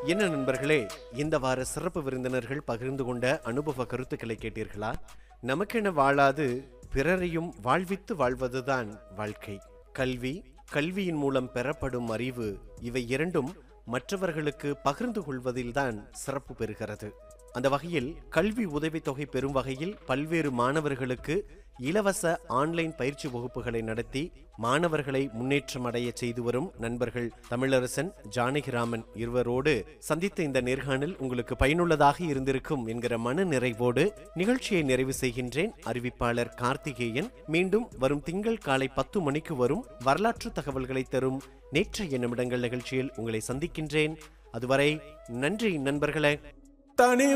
என்ன நண்பர்களே இந்த வார சிறப்பு விருந்தினர்கள் பகிர்ந்து கொண்ட அனுபவ கருத்துக்களை கேட்டீர்களா நமக்கென வாழாது பிறரையும் வாழ்வித்து வாழ்வதுதான் வாழ்க்கை கல்வி கல்வியின் மூலம் பெறப்படும் அறிவு இவை இரண்டும் மற்றவர்களுக்கு பகிர்ந்து கொள்வதில்தான் சிறப்பு பெறுகிறது அந்த வகையில் கல்வி உதவித்தொகை பெறும் வகையில் பல்வேறு மாணவர்களுக்கு இலவச ஆன்லைன் பயிற்சி வகுப்புகளை நடத்தி மாணவர்களை முன்னேற்றம் அடைய செய்து வரும் நண்பர்கள் தமிழரசன் ஜானகிராமன் இருவரோடு சந்தித்த இந்த நேர்காணல் உங்களுக்கு பயனுள்ளதாக இருந்திருக்கும் என்கிற மன நிறைவோடு நிகழ்ச்சியை நிறைவு செய்கின்றேன் அறிவிப்பாளர் கார்த்திகேயன் மீண்டும் வரும் திங்கள் காலை பத்து மணிக்கு வரும் வரலாற்று தகவல்களை தரும் நேற்றைய நிமிடங்கள் நிகழ்ச்சியில் உங்களை சந்திக்கின்றேன் அதுவரை நன்றி நண்பர்களே தனி